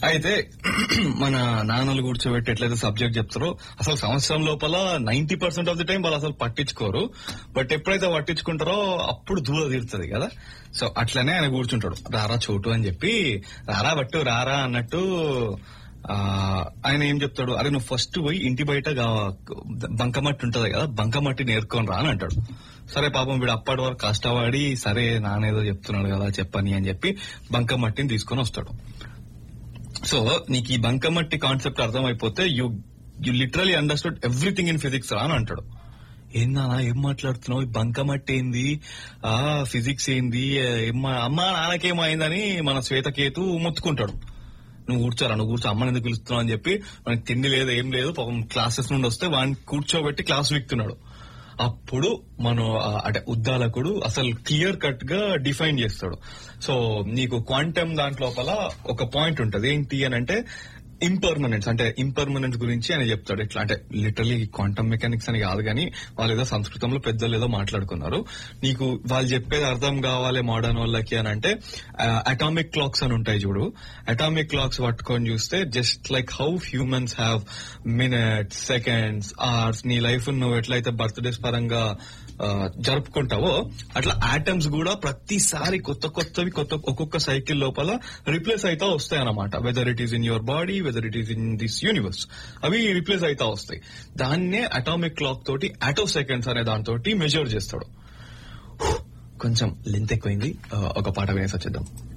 అయితే మన నాన్నలు కూర్చోబెట్టి ఎట్లయితే సబ్జెక్ట్ చెప్తారో అసలు సంవత్సరం లోపల ninety percent of the time వాళ్ళు అసలు పట్టించుకోరు బట్ ఎప్పుడైతే పట్టించుకుంటారో అప్పుడు దూర తీరుతుంది కదా సో అట్లనే ఆయన కూర్చుంటాడు రారా చోటు అని చెప్పి రారా బట్టు రారా అన్నట్టు ఆ, ఆయన ఏం చెప్తాడు అరే నువ్వు ఫస్ట్ పోయి ఇంటి బయట గా- బంకమట్టి ఉంటది కదా బంకమట్టి నేర్కొని రా అని అంటాడు సరే పాపం వీడు అప్పటి వరకు కష్టపడి సరే నానేదో చెప్తున్నాడు కదా చెప్పని అని చెప్పి బంకమట్టిని తీసుకొని వస్తాడు సో నీకు ఈ బంకమట్టి కాన్సెప్ట్ అర్థమైపోతే you you literally understood everything in physics రా అని అంటాడు ఏందన్నా ఏం మాట్లాడుతున్నావు ఈ బంకమట్టి ఏంది ఆ ఫిజిక్స్ ఏంది ఏం మా- అమ్మా నాన్నకేమైందని మన శ్వేతకేతు మొత్తుకుంటాడు నువ్వు కూర్చోరా నువ్వు కూర్చో అమ్మని ఎందుకు పిలుస్తున్నావు అని చెప్పి మనకి తిండి లేదు ఏం లేదు పాపం క్లాసెస్ నుండి వస్తే వాడిని కూర్చోబెట్టి క్లాస్ విక్తున్నాడు అప్పుడు మనం ఆ, అంటే ఉద్దాలకుడు అసలు క్లియర్ కట్ గా డిఫైన్ చేస్తాడు సో నీకు క్వాంటమ్ దాంట్లోపల ఒక పాయింట్ ఉంటది ఏంటి అని అంటే ఇంపర్మనెన్స్ అంటే ఇంపర్మనెన్స్ గురించి ఆయన చెప్తాడు ఎట్లా అంటే లిటరలీ క్వాంటమ్ మెకానిక్స్ అని కాదు కానీ వాళ్ళు ఏదో సంస్కృతంలో పెద్దలు ఏదో మాట్లాడుకున్నారు నీకు వాళ్ళు చెప్పేది అర్థం కావాలి మోడర్న్ వాళ్ళకి అని అంటే అటామిక్ క్లాక్స్ అని ఉంటాయి చూడు అటామిక్ క్లాక్స్ పట్టుకొని చూస్తే just like how humans have minutes seconds hours నీ లైఫ్ నువ్వు ఎట్లయితే బర్త్డేస్ పరంగా ఆ, జరుపుకుంటావో అట్లా ఆటమ్స్ కూడా ప్రతిసారి కొత్త కొత్తవి కొత్త ఒక్కొక్క సైకిల్ లోపల రిప్లేస్ అవుతా వస్తాయి అన్నమాట whether it is in your body whether it is in this universe అవి రిప్లేస్ అవుతా వస్తాయి దాన్నే అటామిక్ క్లాక్ తోటి ఆటో సెకండ్స్ అనే దాంతో మెజర్ చేస్తాడు కొంచెం లెంత్ ఎక్కువైంది ఆ, ఒక పాట వేసి వచ్చేద్దాం